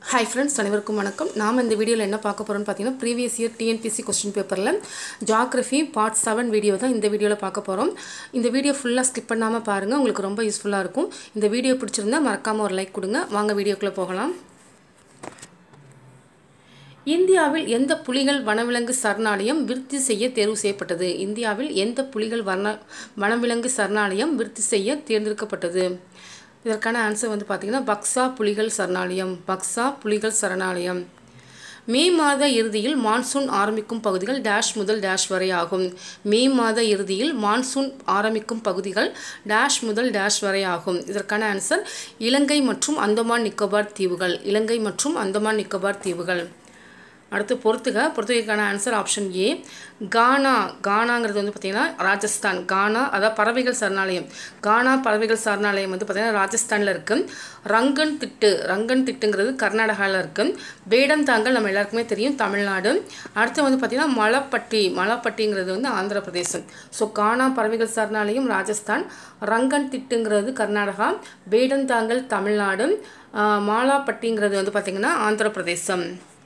hi friends அனைவருக்கும் வணக்கம் நாம் இந்த வீடியோவில் என்ன பார்க்க போகிறோம்னு பார்த்தீங்கன்னா ப்ரீவியஸ் இயர் டிஎன்பிசி கொஸ்டின் பேப்பரில் ஜாகிரஃபி பார்ட் செவன் வீடியோ தான் இந்த வீடியோவில் பார்க்க போகிறோம் இந்த வீடியோ ஃபுல்லாக ஸ்கிப் பண்ணாமல் பாருங்கள் உங்களுக்கு ரொம்ப யூஸ்ஃபுல்லாக இருக்கும் இந்த வீடியோ பிடிச்சிருந்தா மறக்காமல் ஒரு லைக் கொடுங்க வாங்க வீடியோக்குள்ளே போகலாம் இந்தியாவில் எந்த புலிகள் வனவிலங்கு சரணாலயம் விருத்தி செய்ய தேர்வு செய்யப்பட்டது இந்தியாவில் எந்த புலிகள் வன வனவிலங்கு சரணாலயம் விருத்தி செய்ய தேர்ந்தெடுக்கப்பட்டது இதற்கான ஆன்சர் வந்து பார்த்திங்கன்னா பக்ஸா புலிகள் சரணாலயம் பக்ஸா புலிகள் சரணாலயம் மே மாத இறுதியில் மான்சூன் ஆரம்பிக்கும் பகுதிகள் டேஷ் முதல் டேஷ் வரை ஆகும் மே மாத இறுதியில் மான்சூன் ஆரம்பிக்கும் பகுதிகள் டேஷ் முதல் டேஷ் வரை ஆகும் இதற்கான ஆன்சர் இலங்கை மற்றும் அந்தமான் நிக்கோபார் தீவுகள் இலங்கை மற்றும் அந்தமான் நிக்கோபார் தீவுகள் அடுத்து பொறுத்துக பொறுத்துகைக்கான ஆன்சர் ஆப்ஷன் ஏ கானா கானாங்கிறது வந்து பார்த்திங்கன்னா ராஜஸ்தான் கானா அதாவது பறவைகள் சரணாலயம் கானா பறவைகள் சரணாலயம் வந்து பார்த்திங்கன்னா ராஜஸ்தானில் இருக்குது ரங்கன் திட்டு ரங்கன் திட்டுங்கிறது கர்நாடகாவில் இருக்குது வேடந்தாங்கல் நம்ம எல்லாருக்குமே தெரியும் தமிழ்நாடு அடுத்து வந்து பார்த்திங்கன்னா மலப்பட்டி மலப்பட்டிங்கிறது வந்து ஆந்திர பிரதேசம் ஸோ கானா பறவைகள் சரணாலயம் ராஜஸ்தான் ரங்கன் திட்டுங்கிறது கர்நாடகா வேடந்தாங்கல் தமிழ்நாடு மாலாப்பட்டிங்கிறது வந்து பார்த்திங்கன்னா ஆந்திர பிரதேசம்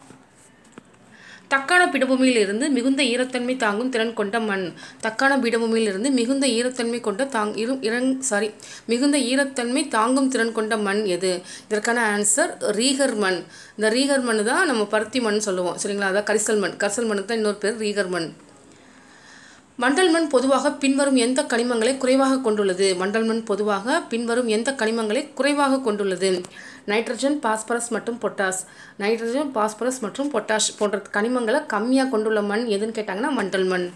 தக்கான பீடபூமியில் இருந்து மிகுந்த ஈரத்தன்மை தாங்கும் திறன் கொண்ட மண் தக்கான பீடபூமியில் இருந்து மிகுந்த ஈரத்தன்மை கொண்ட தாங் இரு இறங் சாரி மிகுந்த ஈரத்தன்மை தாங்கும் திறன் கொண்ட மண் எது இதற்கான ஆன்சர் ரீகர் மண் இந்த ரீகர் மண் தான் நம்ம பருத்தி மண் சொல்லுவோம் சரிங்களா அதான் கரிசல் மண் கரிசல் மண்ணுக்கு தான் இன்னொரு பேர் ரீகர் மண் மண்டல் மண் பொதுவாக பின்வரும் எந்த கனிமங்களை குறைவாக கொண்டுள்ளது மண்டல் மண் பொதுவாக பின்வரும் எந்த கனிமங்களை குறைவாக கொண்டுள்ளது நைட்ரஜன் பாஸ்பரஸ் மற்றும் பொட்டாஸ் நைட்ரஜன் பாஸ்பரஸ் மற்றும் பொட்டாஷ் போன்ற கனிமங்களை கம்மியாக கொண்டுள்ள மண் எதுன்னு கேட்டாங்கன்னா மண்டல் மண்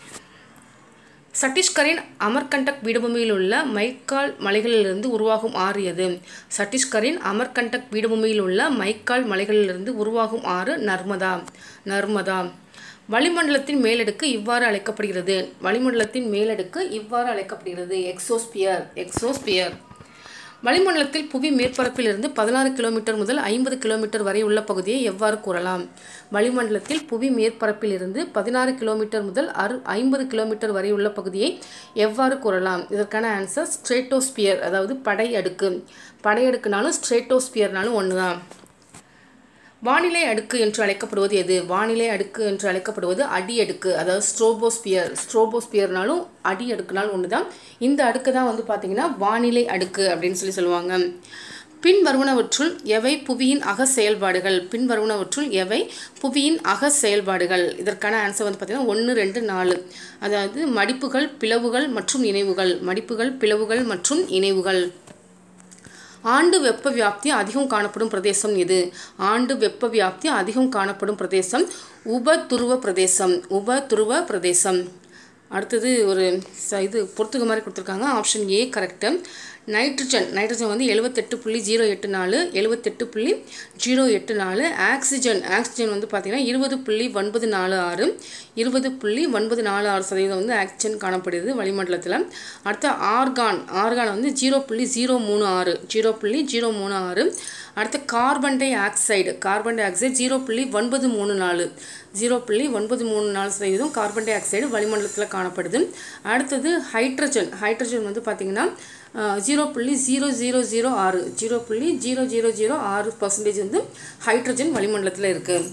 சத்தீஸ்கரின் அமர்கண்டக் பீடபூமியில் உள்ள மைக்கால் மலைகளிலிருந்து உருவாகும் ஆறு எது சத்தீஸ்கரின் அமர்கண்டக் பீடபூமியில் உள்ள மைக்கால் மலைகளிலிருந்து உருவாகும் ஆறு நர்மதா நர்மதா வளிமண்டலத்தின் மேலடுக்கு இவ்வாறு அழைக்கப்படுகிறது வளிமண்டலத்தின் மேலடுக்கு இவ்வாறு அழைக்கப்படுகிறது எக்ஸோஸ்பியர் எக்ஸோஸ்பியர் வளிமண்டலத்தில் புவி மேற்பரப்பிலிருந்து பதினாறு கிலோமீட்டர் முதல் ஐம்பது கிலோமீட்டர் வரை உள்ள பகுதியை எவ்வாறு கூறலாம் வளிமண்டலத்தில் புவி மேற்பரப்பிலிருந்து பதினாறு கிலோமீட்டர் முதல் அறு ஐம்பது கிலோமீட்டர் வரை உள்ள பகுதியை எவ்வாறு கூறலாம் இதற்கான ஆன்சர் ஸ்ட்ரேட்டோஸ்பியர் அதாவது படை அடுக்கு படை அடுக்குனாலும் ஸ்ட்ரேட்டோஸ்பியர்னாலும் ஒன்று தான் வானிலை அடுக்கு என்று அழைக்கப்படுவது எது வானிலை அடுக்கு என்று அழைக்கப்படுவது அடி அடுக்கு அதாவது ஸ்ட்ரோபோஸ்பியர் ஸ்ட்ரோபோஸ்பியர்னாலும் அடி அடுக்குனாலும் ஒன்று தான் இந்த அடுக்கு தான் வந்து பார்த்திங்கன்னா வானிலை அடுக்கு அப்படின்னு சொல்லி சொல்லுவாங்க பின் வருவனவற்றுள் எவை புவியின் அக செயல்பாடுகள் பின் வருவனவற்றுள் எவை புவியின் அக செயல்பாடுகள் இதற்கான ஆன்சர் வந்து பார்த்திங்கன்னா ஒன்று ரெண்டு நாலு அதாவது மடிப்புகள் பிளவுகள் மற்றும் இணைவுகள் மடிப்புகள் பிளவுகள் மற்றும் இணைவுகள் ஆண்டு வெப்ப வியாப்தி அதிகம் காணப்படும் பிரதேசம் எது ஆண்டு வெப்ப வியாப்தி அதிகம் காணப்படும் பிரதேசம் உப துருவ பிரதேசம் உப துருவ பிரதேசம் அடுத்தது ஒரு இது பொறுத்துக்க மாதிரி கொடுத்துருக்காங்க option A correct nitrogen nitrogen வந்து எழுபத்தெட்டு புள்ளி ஜீரோ எட்டு நாலு எழுபத்தெட்டு புள்ளி ஜீரோ எட்டு நாலு ஆக்சிஜன் ஆக்சிஜன் வந்து பார்த்திங்கன்னா இருபது புள்ளி ஒன்பது நாலு ஆறு இருபது புள்ளி ஒன்பது நாலு ஆறு சதவீதம் வந்து ஆக்சிஜன் காணப்படுது வளிமண்டலத்தில் அடுத்த ஆர்கான் ஆர்கான் வந்து ஜீரோ புள்ளி ஜீரோ மூணு ஆறு ஜீரோ புள்ளி ஜீரோ மூணு ஆறு அடுத்து carbon dioxide carbon dioxide zero புள்ளி ஒன்பது மூணு நாலு ஜீரோ புள்ளி ஒன்பது மூணு நாலு சதவீதம் கார்பன் டை ஆக்சைடு வளிமண்டலத்தில் காணப்படுது அடுத்தது ஹைட்ரஜன் ஹைட்ரஜன் வந்து பார்த்திங்கன்னா ஜீரோ புள்ளி ஜீரோ ஜீரோ ஜீரோ ஆறு ஜீரோ புள்ளி ஜீரோ ஜீரோ ஜீரோ ஆறு பர்சன்டேஜ் வந்து ஹைட்ரஜன் வளிமண்டலத்தில் இருக்குது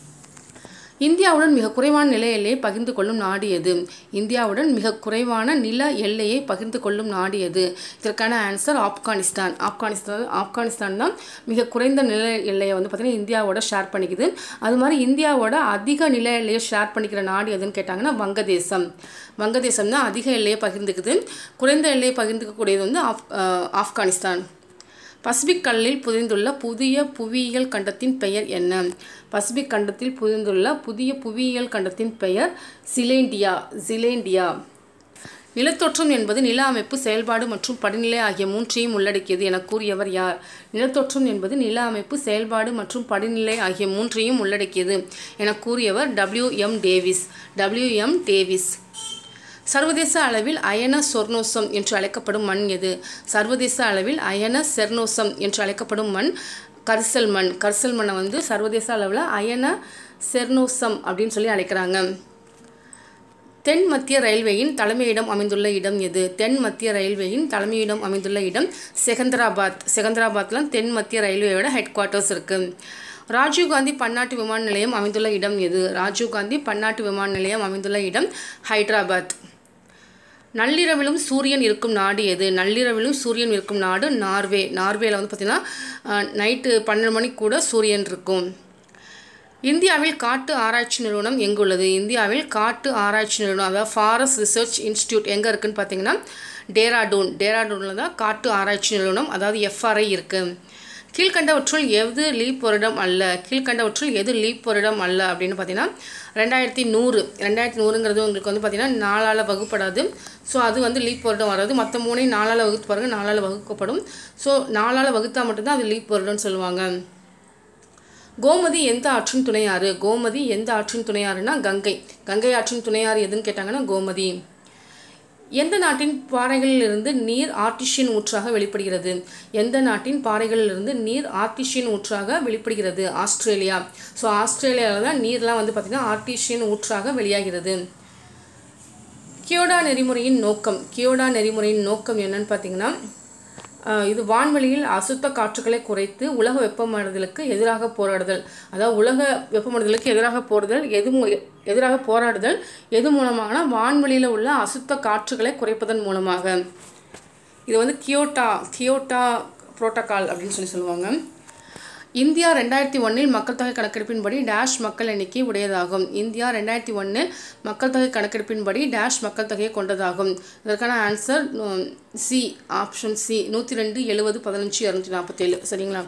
இந்தியாவுடன் மிக குறைவான நில எல்லையை பகிர்ந்து கொள்ளும் நாடு எது இந்தியாவுடன் மிக குறைவான நில எல்லையை பகிர்ந்து கொள்ளும் நாடு எது இதற்கான ஆன்சர் ஆப்கானிஸ்தான் ஆப்கானிஸ்தான் ஆப்கானிஸ்தான் தான் மிக குறைந்த நில எல்லையை வந்து பார்த்திங்கன்னா இந்தியாவோட ஷேர் பண்ணிக்குது அது மாதிரி இந்தியாவோட அதிக நில எல்லையை ஷேர் பண்ணிக்கிற நாடு எதுன்னு கேட்டாங்கன்னா வங்கதேசம் வங்கதேசம் தான் அதிக எல்லையை பகிர்ந்துக்குது குறைந்த எல்லையை பகிர்ந்துக்கக்கூடியது வந்து ஆப் ஆப்கானிஸ்தான் பசிபிக் கடலில் புதைந்துள்ள புதிய புவியியல் கண்டத்தின் பெயர் என்ன பசிபிக் கண்டத்தில் புதைந்துள்ள புதிய புவியியல் கண்டத்தின் பெயர் சிலேண்டியா சிலேண்டியா நிலத்தோற்றம் என்பது நில அமைப்பு செயல்பாடு மற்றும் படிநிலை ஆகிய மூன்றையும் உள்ளடக்கியது என கூறியவர் யார் நிலத்தோற்றம் என்பது நில அமைப்பு செயல்பாடு மற்றும் படிநிலை ஆகிய மூன்றையும் உள்ளடக்கியது என கூறியவர் W M Davis W M Davis சர்வதேச அளவில் அயன சொர்ணோசம் என்று அழைக்கப்படும் மண் எது சர்வதேச அளவில் அயன செர்னோசம் என்று அழைக்கப்படும் மண் கரிசல் மண் கரிசல் மண்ணை வந்து சர்வதேச அளவில் அயன செர்னோசம் அப்படின்னு சொல்லி அழைக்கிறாங்க தென் மத்திய ரயில்வேயின் தலைமையிடம் அமைந்துள்ள இடம் எது தென் மத்திய ரயில்வேயின் தலைமையிடம் அமைந்துள்ள இடம் செகந்திராபாத் செகந்திராபாத்தில் தென் மத்திய ரயில்வேயோட ஹெட் குவார்ட்டர்ஸ் இருக்குது ராஜீவ்காந்தி பன்னாட்டு விமான நிலையம் அமைந்துள்ள இடம் எது ராஜீவ்காந்தி பன்னாட்டு விமான நிலையம் அமைந்துள்ள இடம் ஹைதராபாத் நள்ளிரவிலும் சூரியன் இருக்கும் நாடு எது நள்ளிரவிலும் சூரியன் இருக்கும் நாடு நார்வே நார்வேல வந்து பார்த்திங்கன்னா நைட்டு பன்னெண்டு மணிக்கு கூட சூரியன் இருக்கும் இந்தியாவில் காட்டு ஆராய்ச்சி நிறுவனம் எங்குள்ளது இந்தியாவில் காட்டு ஆராய்ச்சி நிறுவனம் அதாவது ஃபாரஸ்ட் ரிசர்ச் இன்ஸ்டியூட் எங்கே இருக்குன்னு பார்த்தீங்கன்னா டேராடூன் டேராடூனில் தான் காட்டு ஆராய்ச்சி நிறுவனம் அதாவது எஃப்ஆர்ஐ இருக்குது கீழ்கண்டவற்றுள் எது லீப் வருடம் அல்ல கீழ்கண்டவற்றுள் எது லீப் வருடம் அல்ல அப்படின்னு பார்த்தீங்கன்னா ரெண்டாயிரத்தி நூறு ரெண்டாயிரத்தி நூறுங்கிறது உங்களுக்கு வந்து பார்த்தீங்கன்னா நாலால் வகுப்படாது ஸோ அது வந்து லீப் வருடம் வராது மற்ற மூணையும் நாலால் வகுத்து பாருங்கள் நாலால் வகுக்கப்படும் ஸோ நாலால் வகுத்தா மட்டும்தான் அது லீப் வருடம்னு சொல்லுவாங்க கோமதி எந்த ஆற்றின் துணையாறு கோமதி எந்த ஆற்றின் துணையாறுனா கங்கை கங்கை ஆற்றின் துணையாறு எதுன்னு கேட்டாங்கன்னா கோமதி எந்த நாட்டின் பாறைகளிலிருந்து நீர் ஆர்டிஷியன் ஊற்றாக வெளிப்படுகிறது எந்த நாட்டின் பாறைகளிலிருந்து நீர் ஆர்டிஷியன் ஊற்றாக வெளிப்படுகிறது ஆஸ்திரேலியா ஸோ ஆஸ்திரேலியாவில் தான் நீர்லாம் வந்து பார்த்திங்கன்னா ஆர்டிஷியன் ஊற்றாக வெளியாகிறது கியோடா நெறிமுறையின் நோக்கம் கியோடா நெறிமுறையின் நோக்கம் என்னன்னு பார்த்தீங்கன்னா இது வான்வெளியில் அசுத்த காற்றுகளை குறைத்து உலக வெப்பமடைதலுக்கு எதிராக போராடுதல் அதாவது உலக வெப்பமடைதலுக்கு எதிராக போராடுதல் எது எதிராக போராடுதல் எது மூலமாகனா வான்வெளியில் உள்ள அசுத்த காற்றுகளை குறைப்பதன் மூலமாக இது வந்து கியோட்டா கியோட்டா புரோட்டோகால் அப்படின்னு சொல்லி சொல்லுவாங்க இந்தியா ரெண்டாயிரத்தி ஒன்றில் மக்கள் தொகை கணக்கெடுப்பின்படி டேஷ் மக்கள் எண்ணிக்கை உடையதாகும் இந்தியா ரெண்டாயிரத்தி ஒன்றில் மக்கள் தொகை கணக்கெடுப்பின்படி டேஷ் மக்கள் தொகையை கொண்டதாகும் இதற்கான ஆன்சர் சி ஆப்ஷன் சி நூற்றி ரெண்டு எழுபது பதினஞ்சு இரநூத்தி நாற்பத்தேழு சரிங்களா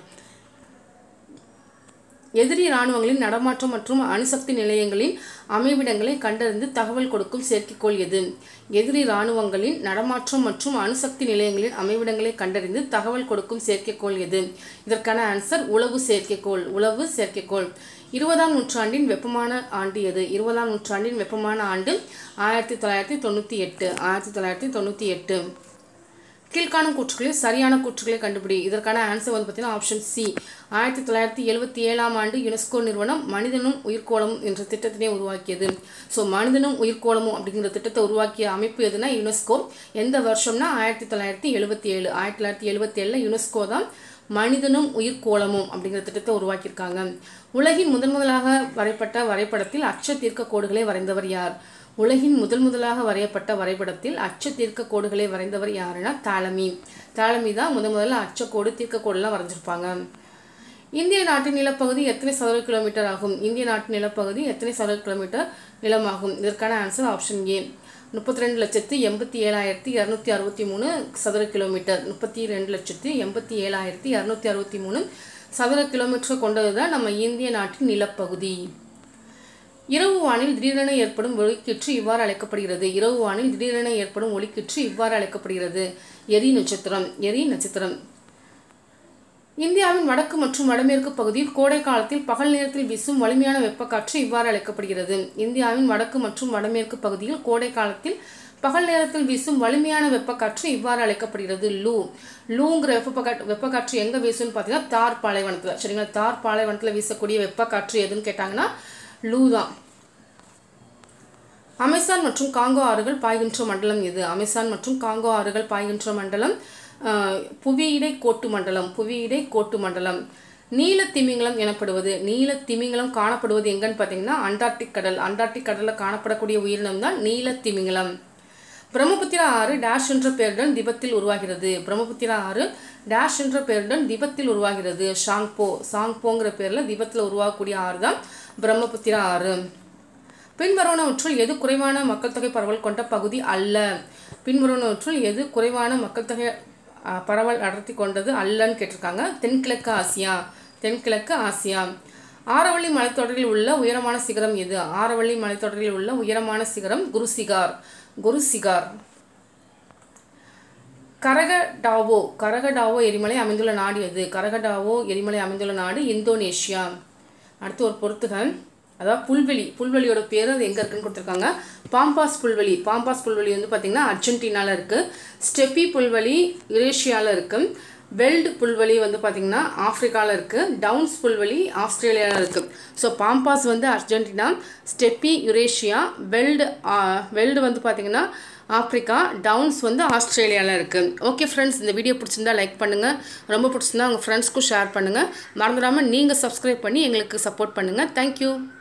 எதிரி இராணுவங்களின் நடமாட்டம் மற்றும் அணுசக்தி நிலையங்களின் அமைவிடங்களை கண்டறிந்து தகவல் கொடுக்கும் செயற்கைக்கோள் எது எதிரி இராணுவங்களின் நடமாற்றம் மற்றும் அணுசக்தி நிலையங்களின் அமைவிடங்களை கண்டறிந்து தகவல் கொடுக்கும் செயற்கைக்கோள் எது இதற்கான ஆன்சர் உளவு செயற்கைக்கோள் உளவு செயற்கைக்கோள் இருபதாம் நூற்றாண்டின் வெப்பமான ஆண்டு எது இருபதாம் நூற்றாண்டின் வெப்பமான ஆண்டு ஆயிரத்தி தொள்ளாயிரத்தி தொண்ணூற்றி எட்டு ஆயிரத்தி தொள்ளாயிரத்தி தொண்ணூற்றி எட்டு கீழ்காணும் கூற்றுகளில் சரியான கூற்றுகளை கண்டுபிடி இதற்கான ஆன்சர் வந்து பார்த்தீங்கன்னா ஆப்ஷன் சி ஆயிரத்தி தொள்ளாயிரத்தி எழுபத்தி ஏழாம் ஆண்டு யுனெஸ்கோ நிறுவனம் மனிதனும் உயிர்கோளமும் என்ற திட்டத்தினை உருவாக்கியது ஸோ மனிதனும் உயிர்கோளமும் அப்படிங்கிற திட்டத்தை உருவாக்கிய அமைப்பு எதுனா யுனெஸ்கோ எந்த வருஷம்னா ஆயிரத்தி தொள்ளாயிரத்தி எழுபத்தி ஏழு ஆயிரத்தி தொள்ளாயிரத்தி எழுபத்தி ஏழில் யுனெஸ்கோ தான் மனிதனும் உயிர்கோளமும் அப்படிங்கிற திட்டத்தை உருவாக்கியிருக்காங்க உலகின் முதன் முதலாக வரைப்பட்ட வரைபடத்தில் அச்ச தீர்க்க கோடுகளை வரைந்தவர் யார் உலகின் முதல் முதலாக வரையப்பட்ட வரைபடத்தில் அச்ச தீர்க்க கோடுகளை வரைந்தவர் யாருன்னா தாலமி தாலமி தான் முதன் முதல்ல அச்சக்கோடு தீர்க்கக்கோடுலாம் வரைஞ்சிருப்பாங்க இந்திய நாட்டின் நிலப்பகுதி எத்தனை சதுர கிலோமீட்டர் ஆகும் இந்திய நாட்டின் நிலப்பகுதி எத்தனை சதுர கிலோமீட்டர் நிலமாகும் இதற்கான ஆன்சர் ஆப்ஷன் ஏ முப்பத்தி ரெண்டு லட்சத்து எண்பத்தி ஏழாயிரத்தி இரநூத்தி அறுபத்தி மூணு சதுர கிலோமீட்டர் முப்பத்தி ரெண்டு லட்சத்து எண்பத்தி ஏழாயிரத்தி இரநூத்தி அறுபத்தி மூணு சதுர கிலோமீட்டர் கொண்டது தான் நம்ம இந்திய நாட்டின் நிலப்பகுதி இரவு வானில் திடீரென ஏற்படும் ஒளிக்கிற்று இவ்வாறு அழைக்கப்படுகிறது இரவு வானில் திடீரென ஏற்படும் ஒளிக்கிற்று இவ்வாறு அழைக்கப்படுகிறது எரி நட்சத்திரம் எரி நட்சத்திரம் இந்தியாவின் வடக்கு மற்றும் வடமேற்கு பகுதியில் கோடை காலத்தில் பகல் நேரத்தில் வீசும் வலிமையான வெப்பக்காற்று இவ்வாறு அழைக்கப்படுகிறது இந்தியாவின் வடக்கு மற்றும் வடமேற்கு பகுதியில் கோடை காலத்தில் பகல் நேரத்தில் வீசும் வலிமையான வெப்பக்காற்று இவ்வாறு அழைக்கப்படுகிறது லூ லூங்கிற வெப்பக்கா வெப்பக்காற்று எங்கே வீசும்னு பார்த்தீங்கன்னா தார் பாலைவனத்தில் சரிங்களா தார் பாலைவனத்தில் வீசக்கூடிய வெப்பக்காற்று எதுன்னு கேட்டாங்கன்னா லூ தான் அமேசான் மற்றும் காங்கோ ஆறுகள் பாய்கின்ற மண்டலம் எது அமேசான் மற்றும் காங்கோ ஆறுகள் பாய்கின்ற மண்டலம் புவியிடை கோட்டு மண்டலம் புவியிடை கோட்டு மண்டலம் நீல திமிங்கலம் எனப்படுவது நீல திமிங்கலம் காணப்படுவது எங்கன்னு பார்த்தீங்கன்னா அண்டார்டிக் கடல் அண்டார்டிக் கடலில் காணப்படக்கூடிய உயிரினம் தான் நீல திமிங்கலம் பிரம்மபுத்திரா ஆறு டேஷ் என்ற பெயருடன் திபத்தில் உருவாகிறது பிரம்மபுத்திரா ஆறு டேஷ் என்ற பெயருடன் திபத்தில் உருவாகிறது ஷாங்போ சாங்போங்கிற பேரில் திபத்தில் உருவாகக்கூடிய ஆறு தான் பிரம்மபுத்திரா ஆறு பின்வருவனவற்றுள் எது குறைவான மக்கள் தொகை பரவல் கொண்ட பகுதி அல்ல பின்வருவனவற்றுள் எது குறைவான மக்கள் தொகை பரவல் அடர்த்தி கொண்டது அல்லன்னு கேட்டிருக்காங்க தென்கிழக்கு ஆசியா தென்கிழக்கு ஆசியா ஆரவள்ளி மலைத்தொடரில் உள்ள உயரமான சிகரம் எது ஆரவள்ளி மலைத்தொடரில் உள்ள உயரமான சிகரம் குருசிகார் குருசிகார் கரகடாவோ கரகடாவோ எரிமலை அமைந்துள்ள நாடு எது கரகடாவோ எரிமலை அமைந்துள்ள நாடு இந்தோனேஷியா அடுத்து ஒரு பொறுத்துகன் அதாவது புல்வெளி புல்வெளியோட பேர் அது எங்கே இருக்குன்னு கொடுத்துருக்காங்க பாம்பாஸ் புல்வெளி பாம்பாஸ் புல்வெளி வந்து பார்த்திங்கன்னா அர்ஜென்டினாவில் இருக்குது ஸ்டெப்பி புல்வெளி யுரேஷியாவில் இருக்குது வெல்டு புல்வெளி வந்து பார்த்திங்கன்னா ஆஃப்ரிக்காவில் இருக்குது டவுன்ஸ் புல்வெளி ஆஸ்திரேலியாவில் இருக்குது ஸோ பாம்பாஸ் வந்து Argentina steppe Eurasia veld veld வந்து பார்த்திங்கன்னா ஆப்ரிக்கா டவுன்ஸ் வந்து ஆஸ்திரேலியாவில் இருக்குது ஓகே ஃப்ரெண்ட்ஸ் இந்த வீடியோ பிடிச்சிருந்தா லைக் பண்ணுங்கள் ரொம்ப பிடிச்சிருந்தா உங்கள் ஃப்ரெண்ட்ஸ்க்கும் ஷேர் பண்ணுங்கள் மறந்துடாமல் நீங்கள் சப்ஸ்கிரைப் பண்ணி எங்களுக்கு சப்போர்ட் பண்ணுங்கள் தேங்க்யூ